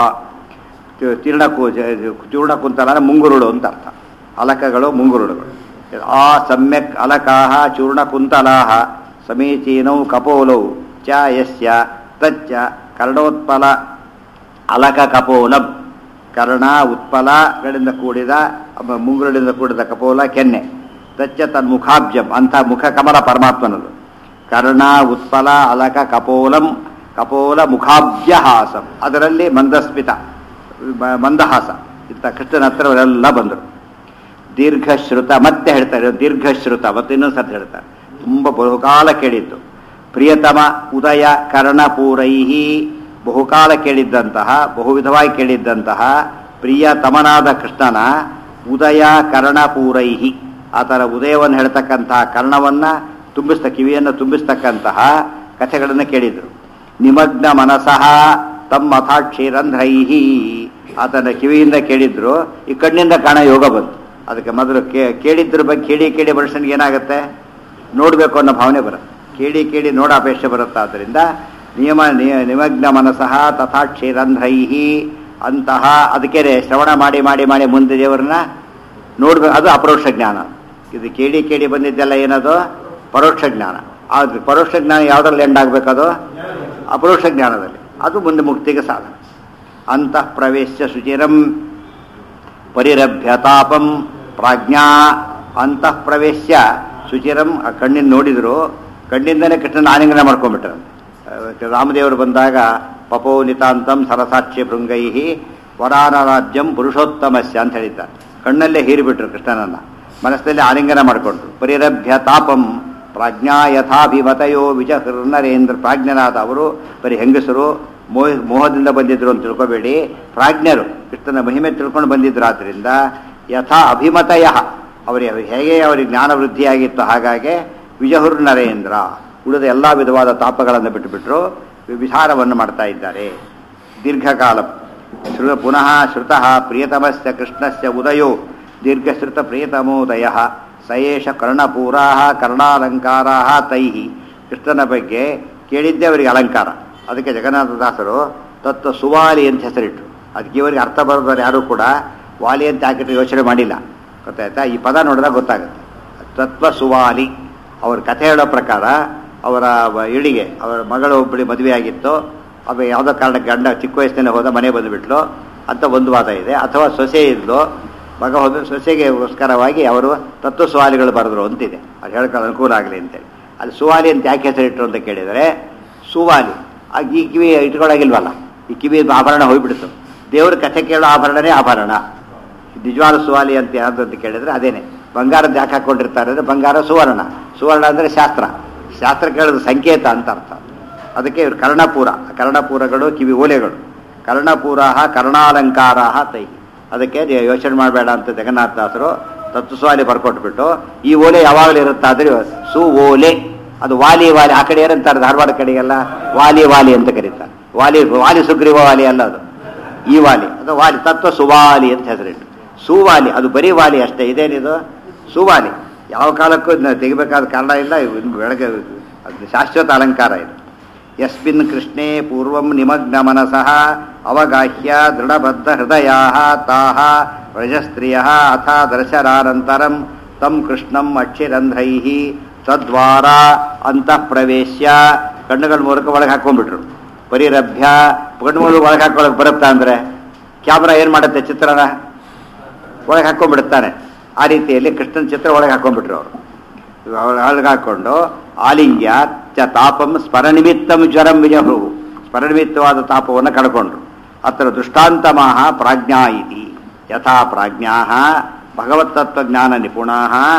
ತೀರ್ಣಕು ಚೂರ್ಣಕುಂತಲ ಅಂದ್ರೆ ಮುಂಗುರುಳು ಅಂತ ಅರ್ಥ ಅಲಕಗಳು ಮುಂಗುರುಳುಗಳು ಆ ಸಮ್ಯಕ್ ಅಲಕಾಹ ಚೂರ್ಣಕುಂತಲಾಹ ಸಮೀಚೀನೌ ಕಪೋಲೌ ಚ ಯಸ್ಯ ತಚ್ಚ ಕರ್ಣೋತ್ಪಲ ಅಲಕ ಕಪೋಲಂ ಕರ್ಣ ಉತ್ಪಲಗಳಿಂದ ಕೂಡಿದ ಅಬ್ಬ ಮುಂಗುರುಳಿಂದ ಕೂಡಿದ ಕಪೋಲ ಕೆನ್ನೆ ತಚ್ಚ ತನ್ಮುಖಾಬ್ಜಂ ಅಂಥ ಮುಖ ಕಮಲ ಪರಮಾತ್ಮನದು ಕರ್ಣ ಉತ್ಪಲ ಅಲಕ ಕಪೋಲಂ ಕಪೋಲ ಮುಖಾಬ್ಜಹಾಸಂ ಅದರಲ್ಲಿ ಮಂದಸ್ಮಿತ ಮ- ಮಂದಹಾಸ ಇಂಥ ಕೃಷ್ಣನ ಹತ್ರ ಅವರೆಲ್ಲ ಬಂದರು ದೀರ್ಘಶ್ರುತ ಮತ್ತೆ ಹೇಳ್ತಾರೆ ದೀರ್ಘಶ್ರುತ ಮತ್ತೆ ಇನ್ನೊಂದು ಸತಿ ಹೇಳ್ತಾರೆ ತುಂಬ ಬಹುಕಾಲ ಕೇಳಿದ್ದು ಪ್ರಿಯತಮ ಉದಯ ಕರ್ಣಪೂರೈಹಿ ಬಹುಕಾಲ ಕೇಳಿದ್ದಂತಹ ಬಹುವಿಧವಾಗಿ ಕೇಳಿದ್ದಂತಹ ಪ್ರಿಯತಮನಾದ ಕೃಷ್ಣನ ಉದಯ ಕರ್ಣಪೂರೈಹಿ ಆತರ ಉದಯವನ್ನು ಹೇಳ್ತಕ್ಕಂತಹ ಕರ್ಣವನ್ನ ತುಂಬಿಸ್ತ ಕಿವಿಯನ್ನು ತುಂಬಿಸ್ತಕ್ಕಂತಹ ಕಥೆಗಳನ್ನು ಕೇಳಿದರು ನಿಮಗ್ನ ಮನಸಃ ತಮ್ಮ ಅಥಾಕ್ಷೀರಂಧ್ರೈಹಿ ಆತನ ಕಿವಿಯಿಂದ ಕೇಳಿದ್ರು ಈ ಕಣ್ಣಿಂದ ಕಾಣ ಯೋಗ ಬಂತು ಅದಕ್ಕೆ ಮೊದಲು ಕೇ ಕೇಳಿದ್ರ ಬಗ್ಗೆ ಕೇಳಿ ಕೇಳಿ ಮನುಷ್ಯನಿಗೆ ಏನಾಗುತ್ತೆ ನೋಡಬೇಕು ಅನ್ನೋ ಭಾವನೆ ಬರುತ್ತೆ ಕೇಳಿ ಕೇಳಿ ನೋಡ ಅಪೇಕ್ಷೆ ಬರುತ್ತಾದ್ದರಿಂದ ನಿಯಮ ನಿಯ- ನಿಮಗ್ನ ಮನಸಃ ತಥಾ ಕ್ಷೀರಂಧ್ರೈಹಿ ಅಂತಹ ಅದಕ್ಕೆ ಶ್ರವಣ ಮಾಡಿ ಮಾಡಿ ಮಾಡಿ ಮುಂದೆ ದೇವರನ್ನ ನೋಡ್ಬೇಕು ಅದು ಅಪರೋಕ್ಷ ಜ್ಞಾನ ಇದು ಕೇಳಿ ಕೇಳಿ ಬಂದಿದ್ದೆಲ್ಲ ಏನದು ಪರೋಕ್ಷ ಜ್ಞಾನ ಆದ್ರೆ ಪರೋಕ್ಷ ಜ್ಞಾನ ಯಾವುದ್ರಲ್ಲಿ ಎಂಡ್ ಆಗಬೇಕದು ಅಪರೋಕ್ಷ ಜ್ಞಾನದಲ್ಲಿ ಅದು ಮುಂದೆ ಮುಕ್ತಿಗೆ ಸಾಧನ ಅಂತಃ ಪ್ರವೇಶ ಶುಚಿರಂ ಪರಿರಭ್ಯ ತಾಪಂ ಪ್ರಾಜ್ಞಾ ಅಂತಃ ಪ್ರವೇಶ ಶುಚಿರಂ ಆ ಕಣ್ಣಿನ ನೋಡಿದ್ರು ಕಣ್ಣಿಂದನೇ ಕೃಷ್ಣನ ಆಲಿಂಗನ ಮಾಡ್ಕೊಂಡ್ಬಿಟ್ರು ರಾಮದೇವರು ಬಂದಾಗ ಪಪೋ ನಿತಾಂತಂ ಸರಸಾಕ್ಷಿ ಭೃಂಗೈ ವರಾನರಾಜ್ಯಂ ಪುರುಷೋತ್ತಮಸ್ಯ ಅಂತ ಹೇಳಿದ್ದಾರೆ ಕಣ್ಣಲ್ಲೇ ಹೀರಿಬಿಟ್ರು ಕೃಷ್ಣನನ್ನ ಮನಸ್ಸಲ್ಲಿ ಆಲಿಂಗನ ಮಾಡಿಕೊಂಡ್ರು ಪರಿರಭ್ಯ ತಾಪಂ ಪ್ರಾಜ್ಞಾ ಯಥಾಭಿಮತಯೋ ವಿಜಹೃನರೇಂದ್ರ ಪ್ರಾಜ್ಞನಾದ ಅವರು ಬರೀ ಹೆಂಗಸರು ಮೋಹ ಮೋಹದಿಂದ ಬಂದಿದ್ರು ಅಂತ ತಿಳ್ಕೊಬೇಡಿ ಪ್ರಾಜ್ಞರು ಕೃಷ್ಣನ ಮಹಿಮೆ ತಿಳ್ಕೊಂಡು ಬಂದಿದ್ರು ಆದ್ದರಿಂದ ಯಥಾ ಅಭಿಮತಯ ಅವರಿಗೆ ಹೇಗೆ ಅವರಿಗೆ ಜ್ಞಾನ ವೃದ್ಧಿಯಾಗಿತ್ತು ಹಾಗಾಗಿ ವಿಜಹುರ್ ನರೇಂದ್ರ ಉಳಿದ ಎಲ್ಲ ವಿಧವಾದ ತಾಪಗಳನ್ನು ಬಿಟ್ಟುಬಿಟ್ರು ವಿಚಾರವನ್ನು ಮಾಡ್ತಾ ಇದ್ದಾರೆ ದೀರ್ಘಕಾಲ ಶ್ರು ಪುನಃ ಶ್ರುತಃ ಪ್ರಿಯತಮಸ್ಯ ಕೃಷ್ಣಸ್ಯ ಉದಯೋ ದೀರ್ಘಶ್ರುತ ಪ್ರಿಯತಮೋದಯ ಸಯೇಷ ಕರ್ಣಪೂರಾ ಕರ್ಣಾಲಂಕಾರಾ ತೈ ಕೃಷ್ಣನ ಬಗ್ಗೆ ಕೇಳಿದ್ದೇ ಅವರಿಗೆ ಅಲಂಕಾರ ಅದಕ್ಕೆ ಜಗನ್ನಾಥದಾಸರು ತತ್ವ ಸುವಾಲಿ ಅಂತ ಹೆಸರಿಟ್ಟರು ಅದಕ್ಕೆ ಇವರಿಗೆ ಅರ್ಥ ಬರೋದವ್ರು ಯಾರೂ ಕೂಡ ವಾಲಿ ಅಂತ ಹಾಕಿಟ್ಟು ಯೋಚನೆ ಮಾಡಿಲ್ಲ ಗೊತ್ತಾಯ್ತಾ ಈ ಪದ ನೋಡಿದಾಗ ಗೊತ್ತಾಗುತ್ತೆ ತತ್ವ ಸುವಾಲಿ ಅವ್ರ ಕಥೆ ಹೇಳೋ ಪ್ರಕಾರ ಅವರ ವ- ಇಳಿಗೆ ಅವರ ಮಗಳು ಒಬ್ಬಳಿ ಮದುವೆ ಆಗಿತ್ತು ಅವ ಯಾವುದೋ ಕಾರಣಕ್ಕೆ ಗಂಡ ಚಿಕ್ಕ ವಯಸ್ಸಿನಲ್ಲಿ ಹೋದ ಮನೆ ಬಂದುಬಿಟ್ಲು ಅಂತ ಒಂದು ವಾದ ಇದೆ ಅಥವಾ ಸೊಸೆ ಇದ್ಲು ಮಗ ಹೋದ ಸೊಸೆಗೆಗೋಸ್ಕರವಾಗಿ ಅವರು ತತ್ವ ಸುವಾಲಿಗಳು ಬರೆದ್ರು ಅಂತಿದೆ ಅದು ಹೇಳ್ಕೊಳ್ಳೋ ಅನುಕೂಲ ಆಗಲಿ ಅಂತೇಳಿ ಅಲ್ಲಿ ಸುವಾಲಿ ಅಂತ ಯಾಕೆ ಹೆಸರಿಟ್ರು ಅಂತ ಕೇಳಿದರೆ ಸುವಾಲಿ ಆಗ ಈ ಕಿವಿ ಇಟ್ಕೊಳ್ಳೋಗಿಲ್ವಲ್ಲ ಈ ಕಿವಿ ಆಭರಣ ಹೋಗ್ಬಿಡ್ತು ದೇವ್ರ ಕಥೆ ಕೇಳೋ ಆಭರಣನೇ ಆಭರಣ ನಿಜವಾದ ಸುವಾಲಿ ಅಂತ ಯಾವ್ದು ಅಂತ ಕೇಳಿದ್ರೆ ಅದೇನೆ ಬಂಗಾರದ ಯಾಕೆ ಹಾಕೊಂಡಿರ್ತಾರೆ ಅಂದ್ರೆ ಬಂಗಾರ ಸುವರ್ಣ ಸುವರ್ಣ ಅಂದ್ರೆ ಶಾಸ್ತ್ರ ಶಾಸ್ತ್ರ ಕೇಳೋದು ಸಂಕೇತ ಅಂತ ಅರ್ಥ ಅದಕ್ಕೆ ಇವ್ರು ಕರ್ಣಪೂರ ಕರ್ಣಪೂರಗಳು ಕಿವಿ ಓಲೆಗಳು ಕರ್ಣಪೂರ ಕರ್ಣಾಲಂಕಾರ ತೈ ಅದಕ್ಕೆ ನೀವು ಯೋಚನೆ ಮಾಡಬೇಡ ಅಂತ ಜಗನ್ನಾಥದಾಸರು ತತ್ವಸ್ವಾಲಿ ಬರ್ಕೊಟ್ಬಿಟ್ಟು ಈ ಓಲೆ ಯಾವಾಗಲೂ ಇರುತ್ತಾದ್ರೆ ಸು ಓಲೆ ಅದು ವಾಲಿ ವಾಲಿ ಆ ಕಡೆ ಏನಂತಾರೆ ಧಾರವಾಡ ಕಡೆಗೆಲ್ಲ ವಾಲಿ ವಾಲಿ ಅಂತ ಕರೀತಾರೆ ವಾಲಿ ವಾಲಿ ಸುಗ್ರೀವ ವಾಲಿ ಅಲ್ಲ ಅದು ಈ ವಾಲಿ ಅದು ವಾಲಿ ತತ್ವ ಸುವಾಲಿ ಅಂತ ಹೆಸರಿಟ್ಟು ಸುವಾಲಿ ಅದು ಬರೀ ವಾಲಿ ಅಷ್ಟೇ ಇದೇನಿದು ಸುವಾಲಿ ಯಾವ ಕಾಲಕ್ಕೂ ಇದನ್ನ ತೆಗಿಬೇಕಾದ ಕಾರಣ ಇಲ್ಲ ಇವು ಇನ್ನು ಬೆಳಗ್ಗೆ ಅದು ಶಾಶ್ವತ ಅಲಂಕಾರ ಇದು ಯಸ್ಮಿನ್ ಕೃಷ್ಣೇ ಪೂರ್ವಂ ನಿಮಗ್ನ ಮನಸಃ ಅವಗಾಹ್ಯ ದೃಢಬದ್ಧ ಹೃದಯ ತಾಹ ವ್ರಜಸ್ತ್ರಿಯ ಅಥ ದರ್ಶನಾನಂತರಂ ತಂ ಕೃಷ್ಣಂ ಅಕ್ಷಿರಂಧ್ರೈ ತದ್ವಾರ ಅಂತಃ ಪ್ರವೇಶ್ಯ ಕಣ್ಣುಗಳ ಮೂಲಕ ಒಳಗೆ ಹಾಕೊಂಡ್ಬಿಟ್ರು ಪರಿರಭ್ಯ ಕಣ್ಣುಗಳು ಒಳಗೆ ಹಾಕೊಳ್ಳೋಕೆ ಬರುತ್ತಾ ಅಂದ್ರೆ ಕ್ಯಾಮ್ರಾ ಏನು ಮಾಡುತ್ತೆ ಚಿತ್ರನ ಒಳಗೆ ಹಾಕೊಂಡ್ಬಿಡುತ್ತಾನೆ ಆ ರೀತಿಯಲ್ಲಿ ಕೃಷ್ಣನ ಚಿತ್ರ ಒಳಗೆ ಹಾಕೊಂಡ್ಬಿಟ್ರು ಅವರು ಒಳಗೆ ಹಾಕೊಂಡು ಆಲಿಂಗ್ಯ ಚ ತಾಪಂ ಸ್ಮರನಿಮಿತ್ತಂ ಜ್ವರಂ ವಿಜಹು ಸ್ಮರನಿಮಿತ್ತವಾದ ತಾಪವನ್ನು ಕಳ್ಕೊಂಡ್ರು ಅತ್ರ ದೃಷ್ಟಾಂತಮಾಹ ಪ್ರಾಜ್ಞಾ ಇತಿ ಯಥಾ ಪ್ರಾಜ್ಞಾ ಭಗವತ್ತತ್ವಜ್ಞಾನ ನಿಪುಣಾ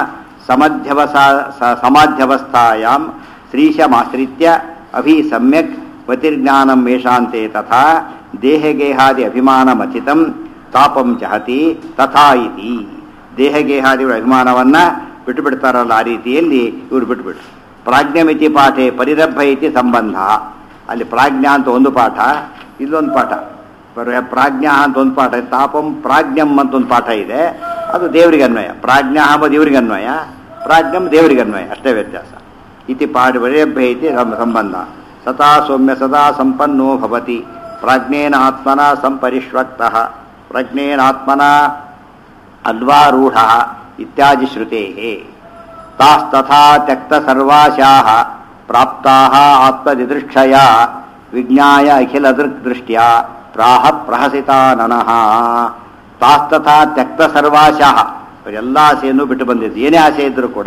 ಸಮಧ್ಯವಸ ಸ- ಸಮಾಧ್ಯವಸ್ಥಾಯಾಂ ಶ್ರೀಶಮಾಶ್ರಿತ್ಯ ಅಭಿ ಸಮ್ಯಕ್ ಮತಿರ್ಜ್ಞಾನಂ ಮೇಷಾಂತೆ ತಥಾ ದೇಹಗೇಹಾದಿ ಅಭಿಮಾನಮಥಿತಂ ತಾಪಂ ಜಹತಿ ತಥಾ ಇತಿ ದೇಹಗೇಹಾದಿಗಳ ಅಭಿಮಾನವನ್ನ ಬಿಟ್ಟು ಬಿಡ್ತಾರಲ್ಲ ಆ ರೀತಿಯಲ್ಲಿ ಇವರು ಬಿಟ್ಬಿಟ್ರು ಪ್ರಾಜ್ಞಮಿತಿ ಪಾಠೆ ಪರಿರಭ್ಯ ಇತಿ ಸಂಬಂಧ ಅಲ್ಲಿ ಪ್ರಾಜ್ಞಾ ಅಂತ ಒಂದು ಪಾಠ ಇಲ್ಲೊಂದು ಪಾಠ ಪರ- ಪ್ರಾಜ್ಞಾ ಅಂತ ಒಂದು ಪಾಠ ಇದೆ. ತಾಪಂ ಪ್ರಾಜ್ಞಂ ಅಂತ ಒಂದು ಪಾಠ ಇದೆ ಅದು ದೇವರಿಗೆ ಅನ್ವಯ ಪ್ರಾಜ್ಞಾ ಎಂಬ ದೇವರಿಗೆ ಅನ್ವಯ ಪ್ರಾಜ್ಞಂ ದೇವರಿಗೆ ಅನ್ವಯ ಅಷ್ಟೇ ವ್ಯತ್ಯಾಸ ಇತಿ ಪಾಠ ಪರಿರಭ್ಯ ಇತಿ ಸಂ- ಸಂಬಂಧ ಸದಾ ಸೌಮ್ಯ ಸದಾ ಸಂಪನ್ನೋ ಭವತಿ ಪ್ರಾಜ್ಞೇನ ಆತ್ಮನ ಸಂಪರಿಷ್ವಕ್ತಃ ಪ್ರಜ್ಞೇನಾತ್ಮನ ಅಲ್ವಾರೂಢ ಇತ್ಯಾದಿ ಶ್ರುತೆ ತಾಸ್ತಥಾ ತ್ಯಕ್ತ ಸರ್ವಾಶಾಃ ಪ್ರಾಪ್ತಾಃ ಆತ್ಮದಿದೃಕ್ಷಯ ವಿಜ್ಞಾಯ ಅಖಿಲ ದೃಷ್ಟ್ಯ ಪ್ರಾಹ ಪ್ರಹಸಿತಾನನಃ ತಾಸ್ತಥಾ ತ್ಯಕ್ತ ಸರ್ವಾಶಾಃ ಎಲ್ಲ ಆಸೆಯನ್ನು ಬಿಟ್ಟು ಬಂದಿದ್ದು ಏನೇ ಆಸೆ ಇದ್ರೂ ಕೂಡ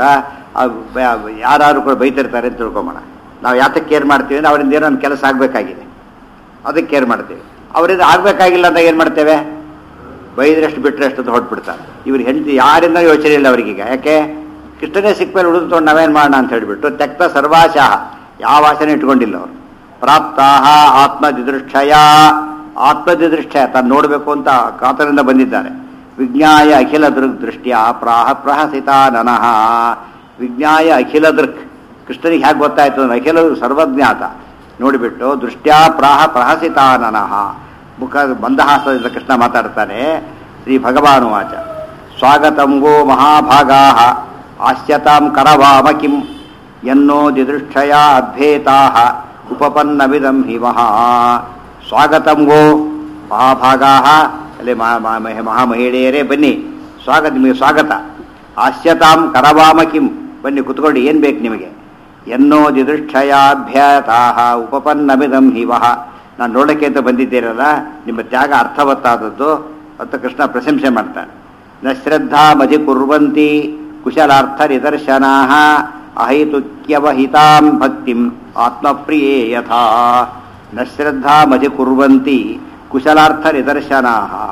ಯಾರು ಕೂಡ ಬೈತಿರ್ತಾರೆ ಅಂತ ತಿಳ್ಕೊಂಬೋಣ ನಾವು ಯಾತಕ್ಕೆ ಕೇರ್ ಮಾಡ್ತೀವಿ ಅಂದ್ರೆ ಅವರಿಂದ ಏನೋ ಒಂದು ಕೆಲಸ ಆಗಬೇಕಾಗಿದೆ ಅದಕ್ಕೆ ಕೇರ್ ಮಾಡ್ತೀವಿ ಅವರಿಂದ ಆಗಬೇಕಾಗಿಲ್ಲ ಅಂತ ಏನು ಮಾಡ್ತೇವೆ ಬೈದ್ರಷ್ಟು ಬಿಟ್ಟರೆಷ್ಟು ಅಂತ ಹೊಟ್ಬಿಡ್ತಾರೆ ಇವ್ರ ಹೆಂಡತಿ ಯಾರಿಂದ ಯೋಚನೆ ಇಲ್ಲ ಅವರಿಗೀಗ ಯಾಕೆ ಕೃಷ್ಣನೇ ಸಿಕ್ಮೇಲೆ ಉಳಿದು ತೊಗೊಂಡು ನಾವೇನು ಮಾಡೋಣ ಅಂತ ಹೇಳಿಬಿಟ್ಟು ತೆಕ್ತ ಸರ್ವಾಶಾಹ ಯಾವ ಆಸೆನೂ ಇಟ್ಕೊಂಡಿಲ್ಲ ಅವರು ಪ್ರಾಪ್ತಾಹ ಆತ್ಮದಿದೃಕ್ಷಯ ಆತ್ಮದಿದೃಕ್ಷಯ ತಾನು ನೋಡಬೇಕು ಅಂತ ಕಾತರಿಂದ ಬಂದಿದ್ದಾರೆ ವಿಜ್ಞಾಯ ಅಖಿಲ ದೃಕ್ ದೃಷ್ಟಿಯ ಪ್ರಾಹ ಪ್ರಹಸಿತ ನನಃ ವಿಜ್ಞಾಯ ಅಖಿಲ ದೃಕ್ ಕೃಷ್ಣನಿಗೆ ಹೇಗೆ ಗೊತ್ತಾಯ್ತು ಅಂದ್ರೆ ಅಖಿಲ ಸರ್ವಜ್ಞಾತ ನೋಡಿಬಿಟ್ಟು ದೃಷ್ಟ್ಯಾ ಪ್ರಾಹ ಪ್ರಹಸಿತ ನನಃ ಮುಖ ಮಂದಹಾಸದಿಂದ ಕೃಷ್ಣ ಮಾತಾಡ್ತಾನೆ ಶ್ರೀ ಭಗವಾನುವಾಚ ಸ್ವಾಗತಂ ಗೋ ಮಹಾಭಾಗಾ ಆಸ್ಯತಾಂ ಕರವಾಮ ಕಿಂ ಎನ್ನೋ ದಿದೃಕ್ಷಯ ಅಭ್ಯೇತಾ ಉಪಪನ್ನವಿದಂ ಹಿ ಮಹಾ ಸ್ವಾಗತಂ ಗೋ ಮಹಾಭಾಗಾ ಅಲ್ಲಿ ಮಹಾ ಮಹಾ- ಮಹಾಮಹಿಳೆಯರೇ ಬನ್ನಿ ಸ್ವಾಗತ ನಿಮಗೆ ಸ್ವಾಗತ ಹಾಸ್ಯತಾಂ ಕರವಾಮ ಕಿಂ ಬನ್ನಿ ಕುತ್ಕೊಳ್ಳಿ ಏನು ಬೇಕು ನಿಮಗೆ ಎನ್ನೋ ದಿದೃಕ್ಷಯಾಭ್ಯತಾ ಉಪಪನ್ನಮಿದಂ ಹಿ ವಹ ನಾನು ನೋಡಕ್ಕೆ ಅಂತ ಬಂದಿದ್ದೀರಲ್ಲ ನಿಮ್ಮ ತ್ಯಾಗ ಅರ್ಥವತ್ತಾದದ್ದು ಅಂತ ಕೃಷ್ಣ ಪ್ರಶಂಸೆ ಮಾಡ್ತಾನೆ ನ ಶ್ರದ್ಧಾ ಮಧಿ ಕುರ್ವಂತಿ ಕುಶಲಾರ್ಥ ನಿದರ್ಶನಾ ಅಹೈತುಕ್ಯವಹಿತಾಂ ಭಕ್ತಿಂ ಆತ್ಮಪ್ರಿಯೇ ಯಥಾ ನ ಶ್ರದ್ಧಾ ಮಧಿ ಕುರ್ವಂತಿ ಕುಶಲಾರ್ಥ ನಿದರ್ಶನಾ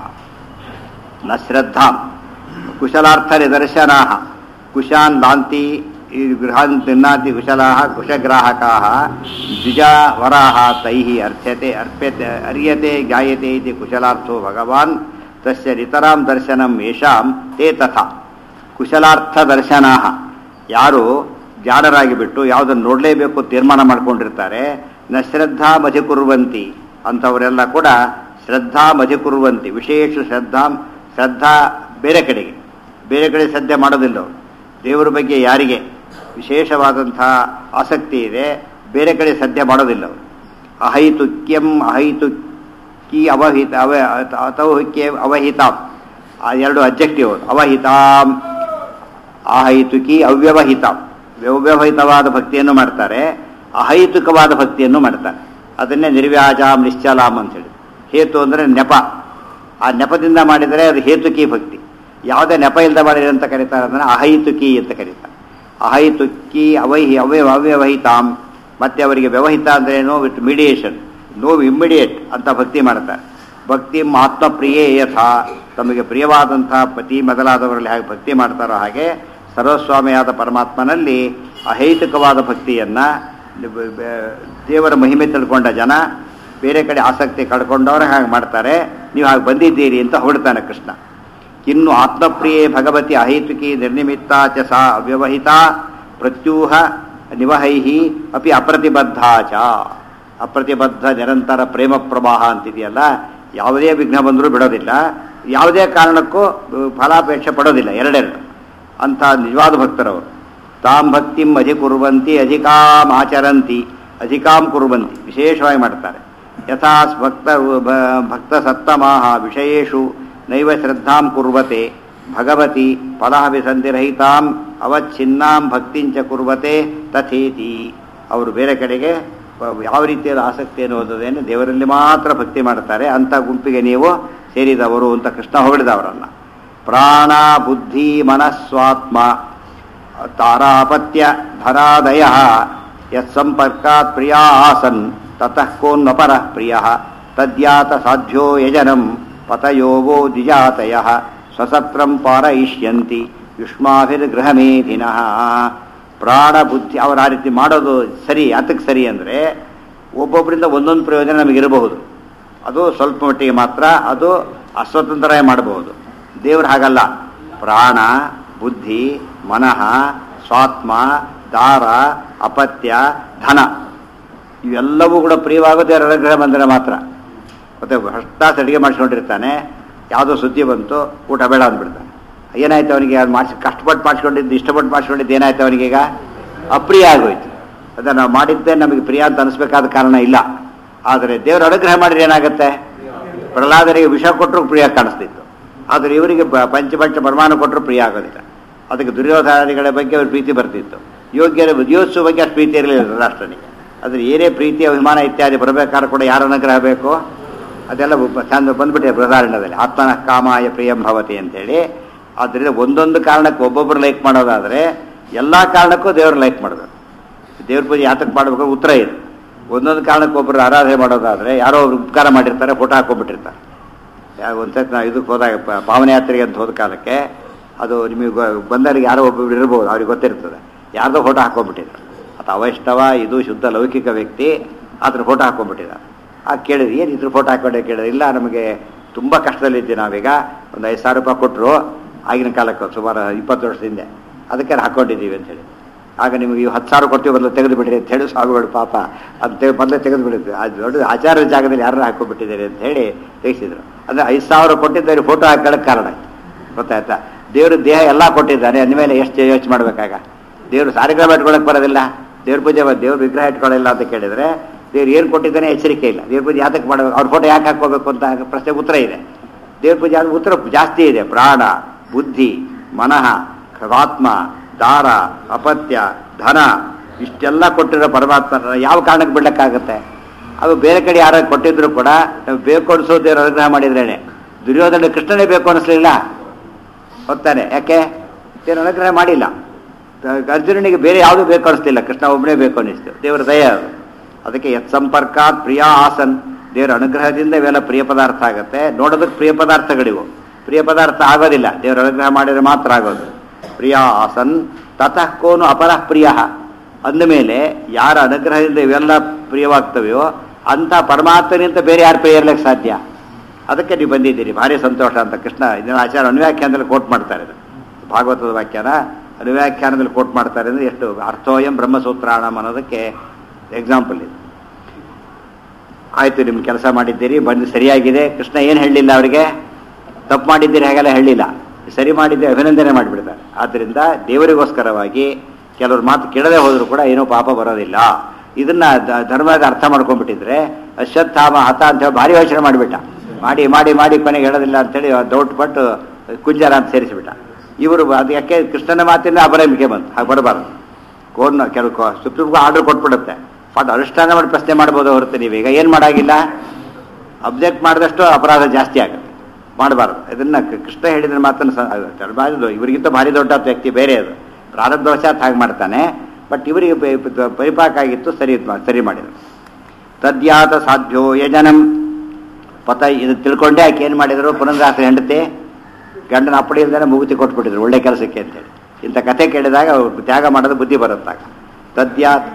ನ ಶ್ರದ್ಧಾ ಕುಶಲಾರ್ಥ ನಿದರ್ಶನಾ ಕುಶಾನ್ ದಾಂತಿ ಈ ಗೃಹಾನ್ ತಿನ್ನಾತಿ ಕುಶಲಾ ಕುಶಗ್ರಾಹಕಾ ದ್ವಿಜವರಾ ತೈ ಅರ್ಥ್ಯತೆ ಅರ್ಪ್ಯತೆ ಅರ್ಯತೆ ಜ್ಞಾಯತೆ ಇತಿ ಕುಶಲಾರ್ಥೋ ಭಗವಾನ್ ತಸ್ಯ ನಿತರಾಂ ದರ್ಶನಂ ಯೇಷಾಂ ತೇ ತಥಾ ಕುಶಲಾರ್ಥ ದರ್ಶನಾ ಯಾರು ಜಾಡರಾಗಿ ಬಿಟ್ಟು ಯಾವುದನ್ನು ನೋಡಲೇಬೇಕು ತೀರ್ಮಾನ ಮಾಡ್ಕೊಂಡಿರ್ತಾರೆ ನ ಶ್ರದ್ಧಾ ಮಧಿ ಕುರುವಂತಿ ಅಂಥವರೆಲ್ಲ ಕೂಡ ಶ್ರದ್ಧಾ ಮಧಿ ಕುರುವಂತಿ ವಿಶೇಷ ಶ್ರದ್ಧಾ ಶ್ರದ್ಧಾ ಬೇರೆ ಕಡೆಗೆ ಬೇರೆ ಕಡೆ ಶ್ರದ್ಧೆ ಮಾಡೋದಿಲ್ಲ ಅವರು ದೇವರ ಬಗ್ಗೆ ಯಾರಿಗೆ ವಿಶೇಷವಾದಂಥ ಆಸಕ್ತಿ ಇದೆ ಬೇರೆ ಕಡೆ ಶ್ರದ್ಧೆ ಮಾಡೋದಿಲ್ಲ ಅವರು ಅಹೈತುಕ್ಯಂ ಅಹೈತುಕ್ಕಿ ಅವಹಿತ ಅವ ಅಥೌಹಿಕ್ಯ ಅವಹಿತಾಂ ಆ ಎರಡು ಅಬ್ಜೆಕ್ಟಿವ್ ಅವಹಿತಾಂ ಅಹೈತುಕಿ ಅವ್ಯವಹಿತಾಂ ಅವ್ಯವಹಿತವಾದ ಭಕ್ತಿಯನ್ನು ಮಾಡ್ತಾರೆ ಅಹೈತುಕವಾದ ಭಕ್ತಿಯನ್ನು ಮಾಡ್ತಾರೆ ಅದನ್ನೇ ನಿರ್ವ್ಯಾಜಾಂ ನಿಶ್ಚಲಾಂ ಅಂತ ಹೇಳಿ ಹೇತು ಅಂದರೆ ನೆಪ ಆ ನೆಪದಿಂದ ಮಾಡಿದರೆ ಅದು ಹೇತುಕಿ ಭಕ್ತಿ ಯಾವುದೇ ನೆಪ ಇಲ್ಲದೆ ಮಾಡಿದ್ರೆ ಅಂತ ಕರೀತಾರೆ ಅದನ್ನು ಅಹೈತುಕಿ ಅಂತ ಕರೀತಾರೆ ಅಹೈತುಕ್ಕಿ ಅವಹಿ ಅವ್ಯವ ಅವ್ಯವಹಿತಾಂ ಮತ್ತೆ ಅವರಿಗೆ ವ್ಯವಹಿತ ಅಂದ್ರೆ ಏನೋ ವಿತ್ ಮೀಡಿಯೇಷನ್ ನೋ ಇಮ್ಮಿಡಿಯೇಟ್ ಅಂತ ಭಕ್ತಿ ಮಾಡ್ತಾರೆ ಭಕ್ತಿ ಆತ್ಮಪ್ರಿಯೇ ಯಥಾ ತಮಗೆ ಪ್ರಿಯವಾದಂಥ ಪತಿ ಮೊದಲಾದವರಲ್ಲಿ ಹಾಗೆ ಭಕ್ತಿ ಮಾಡ್ತಾರೋ ಹಾಗೆ ಸರ್ವಸ್ವಾಮಿಯಾದ ಪರಮಾತ್ಮನಲ್ಲಿ ಅಹೈತುಕವಾದ ಭಕ್ತಿಯನ್ನು ದೇವರ ಮಹಿಮೆ ತಿಳ್ಕೊಂಡ ಜನ ಬೇರೆ ಕಡೆ ಆಸಕ್ತಿ ಕಳ್ಕೊಂಡವ್ರೆ ಹಾಗೆ ಮಾಡ್ತಾರೆ ನೀವು ಹಾಗೆ ಬಂದಿದ್ದೀರಿ ಅಂತ ಹೊಡ್ತಾನೆ ಕೃಷ್ಣ ಇನ್ನು ಆತ್ಮಪ್ರಿಯೆ ಭಗವತಿ ಅಹೈತುಕಿ ನಿರ್ನಿಮಿತ್ತ ಚ ಸಾ ಅವ್ಯವಹಿತ ಪ್ರತ್ಯೂಹ ನಿವಹೈಹಿ ಅಪಿ ಅಪ್ರತಿಬದ್ಧ ಚ ಅಪ್ರತಿಬದ್ಧ ನಿರಂತರ ಪ್ರೇಮ ಪ್ರವಾಹ ಅಂತಿದೆಯಲ್ಲ ಯಾವುದೇ ವಿಘ್ನ ಬಂದರೂ ಬಿಡೋದಿಲ್ಲ ಯಾವುದೇ ಕಾರಣಕ್ಕೂ ಫಲಾಪೇಕ್ಷೆ ಪಡೋದಿಲ್ಲ ಎರಡೆರಡು ಅಂಥ ನಿಜವಾದ ಭಕ್ತರವರು ತಾಂ ಭಕ್ತಿಂ ಅಧಿಕುರ್ವಂತಿ ಅಧಿಕಾಂ ಆಚರಂತಿ ಅಧಿಕಾಂ ಕುರ್ವಂತಿ ವಿಶೇಷವಾಗಿ ಮಾಡ್ತಾರೆ ಯಥಾ ಭಕ್ತ ಭಕ್ತ ಸತ್ತಮಾಹ ವಿಷಯೇಷು ನೈವ ಶ್ರದ್ಧಾಂ ಕುರ್ವತೆ ಭಗವತಿ ಫಲಾಭಿಸಂಧಿರಹಿತಾಂ ಅವಚ್ಛಿನ್ನಾಂ ಭಕ್ತಿಂಚ ಕುರ್ವತೆ ತಥೇತಿ ಅವರು ಬೇರೆ ಕಡೆಗೆ ಯಾವ ರೀತಿಯಾದ ಆಸಕ್ತಿಯನ್ನು ಓದೋದೇನು ದೇವರಲ್ಲಿ ಮಾತ್ರ ಭಕ್ತಿ ಮಾಡ್ತಾರೆ ಅಂಥ ಗುಂಪಿಗೆ ನೀವು ಸೇರಿದವರು ಅಂತ ಕೃಷ್ಣ ಹೊಗಳಿದವರನ್ನ ಪ್ರಾಣ ಬುದ್ಧಿ ಮನಸ್ವಾತ್ಮ ತಾರಾಪತ್ಯ ಧರಾದಯ ಯತ್ಸಂಪರ್ಕಾತ್ ಪ್ರಿಯಾ ಆಸನ್ ತತಃ ಕೋನ್ವಪರ ಪ್ರಿಯ ತದ್ಯಾತ ಸಾಧ್ಯ ಯಜನಂ ಪತಯೋಗೋ ದ್ವಿಜಾತಯ ಸ್ವಸತ್ರಂ ಪಾರಯಿಷ್ಯಂತಿ ಯುಷ್ಮಾಭಿರ್ಗೃಹಮೇಧಿನಃ ಪ್ರಾಣ ಬುದ್ಧಿ ಅವರು ಆ ರೀತಿ ಮಾಡೋದು ಸರಿ ಯಾತಕ್ಕೆ ಸರಿ ಅಂದರೆ ಒಬ್ಬೊಬ್ಬರಿಂದ ಒಂದೊಂದು ಪ್ರಯೋಜನ ನಮಗಿರಬಹುದು ಅದು ಸ್ವಲ್ಪ ಮಟ್ಟಿಗೆ ಮಾತ್ರ ಅದು ಅಸ್ವತಂತ್ರ ಮಾಡಬಹುದು ದೇವರು ಹಾಗಲ್ಲ ಪ್ರಾಣ ಬುದ್ಧಿ ಮನಃ ಸ್ವಾತ್ಮ ದಾರ ಅಪತ್ಯ ಧನ ಇವೆಲ್ಲವೂ ಕೂಡ ಪ್ರಿಯವಾಗೋದು ದೇವರ ಅನುಗ್ರಹ ಬಂದರೆ ಮಾತ್ರ ಮತ್ತೆ ಹೊಸ್ತಾಸ್ ಅಡುಗೆ ಮಾಡಿಸ್ಕೊಂಡಿರ್ತಾನೆ ಯಾವುದೋ ಸುದ್ದಿ ಬಂತು ಊಟ ಬೇಡ ಅಂದ್ಬಿಡ್ತಾನೆ ಏನಾಯ್ತು ಅವನಿಗೆ ಅದು ಮಾಡಿಸಿ ಕಷ್ಟಪಟ್ಟು ಮಾಡಿಸ್ಕೊಂಡಿದ್ದು ಇಷ್ಟಪಟ್ಟು ಮಾಡಿಸ್ಕೊಂಡಿದ್ದು ಏನಾಯ್ತು ಅವನಿಗೀಗ ಅಪ್ರಿಯ ಆಗೋಯ್ತು ಅದನ್ನು ನಾವು ಮಾಡಿದ್ದೇ ನಮಗೆ ಪ್ರಿಯ ಅಂತ ಅನಿಸ್ಬೇಕಾದ ಕಾರಣ ಇಲ್ಲ ಆದರೆ ದೇವರ ಅನುಗ್ರಹ ಮಾಡಿದ್ರೆ ಏನಾಗುತ್ತೆ ಪ್ರಹ್ಲಾದರಿಗೆ ವಿಷ ಕೊಟ್ಟರು ಪ್ರಿಯ ಕಾಣಿಸ್ತಿತ್ತು ಆದರೆ ಇವರಿಗೆ ಬ- ಪಂಚಪಂಚ ಪರಮಾಣ ಕೊಟ್ಟರು ಪ್ರಿಯ ಆಗೋದಿಲ್ಲ ಅದಕ್ಕೆ ದುರ್ಯೋಧನಾದಿಗಳ ಬಗ್ಗೆ ಅವ್ರ ಪ್ರೀತಿ ಬರ್ತಿತ್ತು ಯೋಗ್ಯರ ಯೋತ್ಸವ ಬಗ್ಗೆ ಅಷ್ಟು ಪ್ರೀತಿ ಇರಲಿಲ್ಲ ರಾಷ್ಟ್ರನಿಗೆ ಅದ್ರ ಏನೇ ಪ್ರೀತಿ ಅಭಿಮಾನ ಇತ್ಯಾದಿ ಬರಬೇಕಾದ್ರೆ ಕೂಡ ಯಾರ ಅನುಗ್ರಹ ಬೇಕು ಅದೆಲ್ಲ ಒಬ್ಬ ಚಂದ ಬಂದ್ಬಿಟ್ಟೆ ಬೃಹದಾರಣ್ಯದಲ್ಲಿ ಆತ್ಮನ ಕಾಮಾಯ ಪ್ರಿಯಂ ಭವತಿ ಅಂತೇಳಿ ಆದ್ದರಿಂದ ಒಂದೊಂದು ಕಾರಣಕ್ಕೆ ಒಬ್ಬೊಬ್ಬರು ಲೈಕ್ ಮಾಡೋದಾದರೆ ಎಲ್ಲ ಕಾರಣಕ್ಕೂ ದೇವ್ರು ಲೈಕ್ ಮಾಡಬೇಕು ದೇವ್ರ ಪೂಜೆ ಯಾತಕ್ಕೆ ಮಾಡಬೇಕು ಉತ್ತರ ಇದೆ ಒಂದೊಂದು ಕಾರಣಕ್ಕೆ ಒಬ್ಬರು ಆರಾಧನೆ ಮಾಡೋದಾದರೆ ಯಾರೋ ಒಬ್ರು ಉಪಕಾರ ಮಾಡಿರ್ತಾರೆ ಫೋಟೋ ಹಾಕೊಂಡ್ಬಿಟ್ಟಿರ್ತಾರೆ ಯಾವ ಒಂದ್ಸತಿ ನಾವು ಇದಕ್ಕೆ ಹೋದಾಗ ಪ- ಪಾವನ ಯಾತ್ರೆಗೆ ಅಂತ ಹೋದ ಕಾಲಕ್ಕೆ ಅದು ನಿಮಗೆ ಗೊ- ಬಂದವರಿಗೆ ಯಾರೋ ಒಬ್ಬೊಬ್ರು ಇರ್ಬೋದು ಅವ್ರಿಗೆ ಗೊತ್ತಿರ್ತದೆ ಯಾರ್ದೋ ಫೋಟೋ ಹಾಕೊಂಡ್ಬಿಟ್ಟಿದ್ದಾರೆ ಅದು ಅವೈಷ್ಣವ ಇದು ಶುದ್ಧ ಲೌಕಿಕ ವ್ಯಕ್ತಿ ಅದ್ರ ಫೋಟೋ ಹಾಕೊಂಡ್ಬಿಟ್ಟಿದ್ದಾರೆ ಆಗ ಕೇಳಿದ್ರಿ ಏನು ಇದ್ರ ಫೋಟೋ ಹಾಕೊಂಡೆ ಕೇಳಿದ್ರೆ ಇಲ್ಲ ನಮಗೆ ತುಂಬ ಕಷ್ಟದಲ್ಲಿದ್ದೀವಿ ನಾವೀಗ ಒಂದು ಐದು ಸಾವಿರ ರೂಪಾಯಿ ಕೊಟ್ಟರು ಆಗಿನ ಕಾಲಕ್ಕೆ ಸುಮಾರು ಇಪ್ಪತ್ತು ವರ್ಷದಿಂದ ಅದಕ್ಕೆ ಹಾಕ್ಕೊಂಡಿದ್ದೀವಿ ಅಂತೇಳಿ ಆಗ ನಿಮಗೆ ಇವು ಹತ್ತು ಸಾವಿರ ಕೊಡ್ತೀವಿ ಬದಲು ತೆಗೆದು ಬಿಡ್ರಿ ಅಂತ ಹೇಳಿ ಸಾಗುಬೇಡ ಪಾಪ ಅದು ತೆಗೆ ಮೊದಲೇ ತೆಗೆದು ಬಿಡಿದ್ವಿ ಅದು ದೊಡ್ಡ ಆಚಾರ ಜಾಗದಲ್ಲಿ ಯಾರು ಹಾಕೊಂಡ್ಬಿಟ್ಟಿದ್ದೀರಿ ಅಂತ ಹೇಳಿ ತೆಗೆಸಿದ್ರು ಅಂದರೆ ಐದು ಸಾವಿರ ಕೊಟ್ಟಿದ್ದಾರೆ ಫೋಟೋ ಹಾಕೊಳ್ಳೋಕೆ ಕಾರಣ ಆಯ್ತು ಗೊತ್ತಾಯ್ತಾ ದೇವರು ದೇಹ ಎಲ್ಲ ಕೊಟ್ಟಿದ್ದಾನೆ ಅಂದಮೇಲೆ ಎಷ್ಟು ಯೋಚನೆ ಮಾಡಬೇಕಾಗ ದೇವರು ಸಾರಿಗ್ರಾಮ ಇಟ್ಕೊಳಕ್ಕೆ ಬರೋದಿಲ್ಲ ದೇವ್ರ ಪೂಜೆ ಮಾಡಿ ದೇವ್ರ ವಿಗ್ರಹ ಇಟ್ಕೊಳ್ಳಿಲ್ಲ ಅಂತ ಕೇಳಿದ್ರೆ ದೇವ್ರು ಏನು ಕೊಟ್ಟಿದ್ದಾನೆ ಎಚ್ಚರಿಕೆ ಇಲ್ಲ ದೇವ್ರ ಪೂಜೆ ಯಾತಕ್ಕೆ ಮಾಡಬೇಕು ಅವ್ರ ಫೋಟೋ ಯಾಕೆ ಹಾಕೋಬೇಕು ಅಂತ ಪ್ರಶ್ನೆ ಉತ್ತರ ಇದೆ ದೇವ್ರ ಪೂಜೆ ಆದ ಉತ್ತರ ಜಾಸ್ತಿ ಇದೆ ಪ್ರಾಣ ಬುದ್ಧಿ ಮನಃ ಆತ್ಮ ದಾರ ಅಪತ್ಯ ಧನ ಇಷ್ಟೆಲ್ಲ ಕೊಟ್ಟಿರೋ ಪರಮಾತ್ಮನ ಯಾವ ಕಾರಣಕ್ಕೆ ಬಿಡ್ಲಿಕ್ಕಾಗತ್ತೆ ಅದು ಬೇರೆ ಕಡೆ ಯಾರು ಕೊಟ್ಟಿದ್ರು ಕೂಡ ನಾವು ಬೇಕು ಅನಿಸೋ ದೇವ್ರ ಅನುಗ್ರಹ ಮಾಡಿದ್ರೇನೆ ದುರ್ಯೋಧನ ಕೃಷ್ಣನೇ ಬೇಕು ಅನಿಸ್ಲಿಲ್ಲ ಹೊತ್ತಾನೆ ಯಾಕೆ ದೇವ್ರ ಅನುಗ್ರಹ ಮಾಡಿಲ್ಲ ಅರ್ಜುನನಿಗೆ ಬೇರೆ ಯಾವುದು ಬೇಕು ಅನಿಸ್ತಿಲ್ಲ ಕೃಷ್ಣ ಒಬ್ಬನೇ ಬೇಕು ಅನಿಸ್ತು ದೇವರ ದಯ ಅದು ಅದಕ್ಕೆ ಯತ್ ಸಂಪರ್ಕಾತ್ ಪ್ರಿಯ ಆಸನ್ ದೇವರ ಅನುಗ್ರಹದಿಂದ ಇವೆಲ್ಲ ಪ್ರಿಯ ಪದಾರ್ಥ ಆಗುತ್ತೆ ನೋಡೋದಕ್ಕೆ ಪ್ರಿಯ ಪದಾರ್ಥಗಳಿವು ಪ್ರಿಯ ಪದಾರ್ಥ ಆಗೋದಿಲ್ಲ ದೇವರ ಅನುಗ್ರಹ ಮಾಡಿದ್ರೆ ಮಾತ್ರ ಆಗೋದು ಪ್ರಿಯ ಆಸನ್ ತತಃ ಕೋನು ಅಪರಃ ಪ್ರಿಯ ಅಂದಮೇಲೆ ಯಾರ ಅನುಗ್ರಹದಿಂದ ಇವೆಲ್ಲ ಪ್ರಿಯವಾಗ್ತವೆಯೋ ಅಂತ ಪರಮಾತ್ಮನಿಂದ ಬೇರೆ ಯಾರು ಪ್ರಿಯ ಇರ್ಲಿಕ್ಕೆ ಸಾಧ್ಯ ಅದಕ್ಕೆ ನೀವು ಬಂದಿದ್ದೀರಿ ಭಾರಿ ಸಂತೋಷ ಅಂತ ಕೃಷ್ಣ ಇದನ್ನ ಆಚಾರ ಅನುವ್ಯಾಖ್ಯಾನದಲ್ಲಿ ಕೋಟ್ ಮಾಡ್ತಾರೆ ಇದು ಭಾಗವತದ ವ್ಯಾಖ್ಯಾನ ಅನುವ್ಯಾಖ್ಯಾನದಲ್ಲಿ ಕೋಟ್ ಮಾಡ್ತಾರೆ ಅಂದರೆ ಎಷ್ಟು ಅರ್ಥೋಯಂ ಬ್ರಹ್ಮಸೂತ್ರಾಣಂ ಅನ್ನೋದಕ್ಕೆ ಎಕ್ಸಾಂಪಲ್ ಇದು ಆಯಿತು ನಿಮ್ಮ ಕೆಲಸ ಮಾಡಿದ್ದೀರಿ ಬಂದು ಸರಿಯಾಗಿದೆ ಕೃಷ್ಣ ಏನು ಹೇಳಲಿಲ್ಲ ಅವರಿಗೆ ತಪ್ಪು ಮಾಡಿದ್ದೀರಿ ಹಾಗೆಲ್ಲ ಹೇಳಲಿಲ್ಲ ಸರಿ ಮಾಡಿದ್ದೆ ಅಭಿನಂದನೆ ಮಾಡಿಬಿಡ್ತಾರೆ ಆದ್ದರಿಂದ ದೇವರಿಗೋಸ್ಕರವಾಗಿ ಕೆಲವ್ರ ಮಾತು ಕೇಳದೆ ಹೋದರೂ ಕೂಡ ಏನೂ ಪಾಪ ಬರೋದಿಲ್ಲ ಇದನ್ನ ದ- ಧರ್ಮದ ಅರ್ಥ ಮಾಡ್ಕೊಂಡ್ಬಿಟ್ಟಿದ್ರೆ ಅಶ್ವತ್ಥಾಮ ಹತ ಅಂತ ಹೇಳಿ ಭಾರಿ ಯೋಚನೆ ಮಾಡಿಬಿಟ್ಟ ಮಾಡಿ ಮಾಡಿ ಮಾಡಿ ಕೊನೆಗೆ ಹೇಳೋದಿಲ್ಲ ಅಂತೇಳಿ ಡೌಟ್ ಪಟ್ಟು ಕುಂಜರ ಅಂತ ಸೇರಿಸಿಬಿಟ್ಟ ಇವರು ಅದು ಯಾಕೆ ಕೃಷ್ಣನ ಮಾತಿಂದ ಅಪರಂಬಿಕೆ ಬಂತು ಹಾಗೆ ಬರಬಾರ್ದು ಕೋರ್ನ ಕೆಲವು ಸುಪ್ರೀಂ ಕೋರ್ಟ್ ಆರ್ಡರ್ ಕೊಟ್ಬಿಡುತ್ತೆ ಬಟ್ ಅನುಷ್ಠಾನ ಮಾಡಿ ಪ್ರಶ್ನೆ ಮಾಡ್ಬೋದು ಹೊರತು ನೀವೀಗ ಏನು ಮಾಡಾಗಿಲ್ಲ ಅಬ್ಜೆಕ್ಟ್ ಮಾಡಿದಷ್ಟು ಅಪರಾಧ ಜಾಸ್ತಿ ಆಗುತ್ತೆ ಮಾಡಬಾರ್ದು ಇದನ್ನ ಕ- ಕೃಷ್ಣ ಹೇಳಿದ್ರೆ ಮಾತನ್ನು ಸ- ಇವರಿಗಿಂತ ಭಾರಿ ದೊಡ್ಡ ವ್ಯಕ್ತಿ ಬೇರೆ ಅದು ಪ್ರಾರಬ್ಧವಶಾತ್ ಹಾಗೆ ಮಾಡ್ತಾನೆ ಬಟ್ ಇವರಿಗೆ ಪೆ- ಪೆ- ಪರಿಪಾಕ ಆಗಿತ್ತು ಸರಿ ಇದ್ ಮಾ- ಸರಿ ಮಾಡಿದ್ರು ತದ್ಯಾತ ಸಾಧ್ಯ ಯಜನಂ ಪತ ಇದು ತಿಳ್ಕೊಂಡೆ ಆಕೆ ಏನು ಮಾಡಿದ್ರು ಪುನರ್ದಾಸ ಹೆಂಡತಿ ಗಂಡನ ಅಪ್ಪಡಿ ಇಲ್ದೇ ಮುಗುತಿ ಕೊಟ್ಬಿಟ್ಟಿದ್ರು ಒಳ್ಳೆ ಕೆಲಸಕ್ಕೆ ಅಂತೇಳಿ ಇಂಥ ಕಥೆ ಕೇಳಿದಾಗ ಅವ್ರು ತ್ಯಾಗ ಮಾಡೋದು ಬುದ್ಧಿ ಬರುತ್ತಾಗ ತದ್ಯಾತ್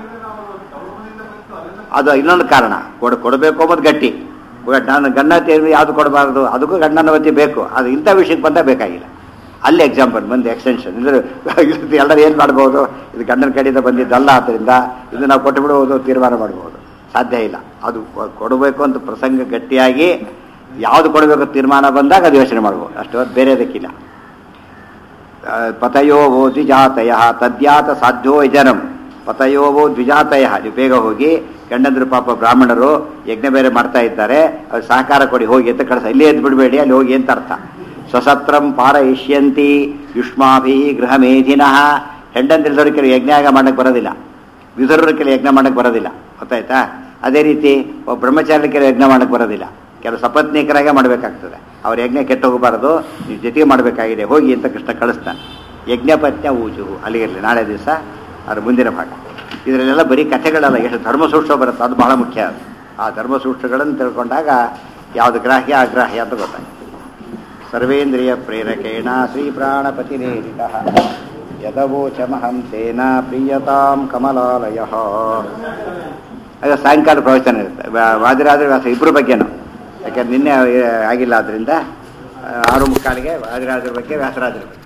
ಅದು ಇನ್ನೊಂದು ಕಾರಣ ಕೊಡ ಕೊಡಬೇಕು ಅನ್ನೋದು ಗಟ್ಟಿ ನಾನು ಗಂಡತಿ ಯಾವುದು ಕೊಡಬಾರ್ದು ಅದಕ್ಕೂ ಗಂಡನವತಿ ಬೇಕು ಅದು ಇಂಥ ವಿಷಯಕ್ಕೆ ಬಂದ ಬೇಕಾಗಿಲ್ಲ ಅಲ್ಲಿ ಎಕ್ಸಾಂಪಲ್ ಬಂದು ಎಕ್ಸ್ಟೆನ್ಷನ್ ಇದ್ರೆ ಇದು ಎಲ್ಲರೂ ಏನು ಮಾಡ್ಬೋದು ಇದು ಗಂಡನ ಕಡೆಯಿಂದ ಬಂದಿದ್ದಲ್ಲ ಆದ್ದರಿಂದ ಇದು ನಾವು ಕೊಟ್ಟು ಬಿಡುವುದು ತೀರ್ಮಾನ ಮಾಡ್ಬೋದು ಸಾಧ್ಯ ಇಲ್ಲ ಅದು ಕೊ- ಕೊಡಬೇಕು ಅಂತ ಪ್ರಸಂಗ ಗಟ್ಟಿಯಾಗಿ ಯಾವುದು ಕೊಡಬೇಕು ತೀರ್ಮಾನ ಬಂದಾಗ ಅದು ಯೋಚನೆ ಮಾಡ್ಬೋದು ಅಷ್ಟು ಹೊತ್ತು ಬೇರೆದಕ್ಕಿಲ್ಲ ಆ, ಪತಯೋವೋ ದ್ವಿಜಾತಯ ತದ್ಯಾತ ಸಾಧ್ಯವೋ ಯಜನಂ ಪತಯೋವೋ ದ್ವಿಜಾತಯ ನೀವು ಬೇಗ ಹೋಗಿ ಗಂಡಂದ್ರು ಪಾಪ ಬ್ರಾಹ್ಮಣರು ಯಜ್ಞ ಬೇರೆ ಮಾಡ್ತಾ ಇದ್ದಾರೆ ಅವ್ರು ಸಹಕಾರ ಕೊಡಿ ಹೋಗಿ ಅಂತ ಕಳಿಸ ಇಲ್ಲೇ ಎದ್ದು ಬಿಡಬೇಡಿ ಅಲ್ಲಿ ಹೋಗಿ ಅಂತ ಅರ್ಥ ಸ್ವಸತ್ರಂ ಪಾರಯಿಷ್ಯಂತಿ ಯುಷ್ಮಾಭಿ ಗೃಹ ಮೇಧಿನಃ ಹೆಂಡಂದಿಲ್ದವ್ರ ಕೆಲವು ಯಜ್ಞ ಆಗ ಮಾಡಕ್ಕೆ ಬರೋದಿಲ್ಲ ವಿಧುರರ ಕೆಲವು ಯಜ್ಞ ಮಾಡಕ್ಕೆ ಬರೋದಿಲ್ಲ ಗೊತ್ತಾಯ್ತಾ ಅದೇ ರೀತಿ ಒಬ್ಬ ಬ್ರಹ್ಮಚಾರಿ ಕೆಲವು ಯಜ್ಞ ಮಾಡಕ್ಕೆ ಬರೋದಿಲ್ಲ ಕೆಲವು ಸಪತ್ನೀಕರಾಗೆ ಮಾಡಬೇಕಾಗ್ತದೆ ಅವ್ರ ಯಜ್ಞ ಕೆಟ್ಟು ಹೋಗಬಾರದು ನೀವು ಜೊತೆಗೆ ಮಾಡಬೇಕಾಗಿದೆ ಹೋಗಿ ಅಂತ ಕೃಷ್ಣ ಕಳಿಸ್ತಾನೆ ಯಜ್ಞಪತ್ಯ ಊಜು ಅಲ್ಲಿಗಿರಲಿ ನಾಳೆ ದಿವಸ ಅದ್ರ ಮುಂದಿನ ಭಾಗ ಇದರಲ್ಲೆಲ್ಲ ಬರೀ ಕಥೆಗಳಲ್ಲ ಎಷ್ಟು ಧರ್ಮಸೂಕ್ಷ್ಮ ಬರುತ್ತೆ ಅದು ಬಹಳ ಮುಖ್ಯ ಅದು ಆ ಧರ್ಮಸೂಕ್ಷ್ಮಗಳನ್ನು ತಿಳ್ಕೊಂಡಾಗ ಯಾವುದು ಗ್ರಾಹ್ಯ ಅಗ್ರಾಹ್ಯ ಅಂತ ಗೊತ್ತಾಗ್ತದೆ ಸರ್ವೇಂದ್ರಿಯ ಪ್ರೇರಕೇಣ ಶ್ರೀ ಪ್ರಾಣಪತಿರೇರಿತ ಯದವೋಚಮಹಂ ತೇನ ಪ್ರೀಯತಾಂ ಕಮಲಾಲಯ ಆಗ ಸಾಯಂಕಾಲ ಪ್ರವಚನ ಇರುತ್ತೆ ವಾ- ವಾದಿರಾಜ ವ್ಯಾಸ ಇಬ್ಬರ ಬಗ್ಗೆನೂ ಯಾಕಂದ್ರೆ ನಿನ್ನೆ ಆಗಿಲ್ಲ ಆದ್ದರಿಂದ ಆರು ಮುಕ್ಕಾಲಿಗೆ ವಾದಿರಾಜರ ಬಗ್ಗೆ ವ್ಯಾಸರಾಜರ ಬಗ್ಗೆ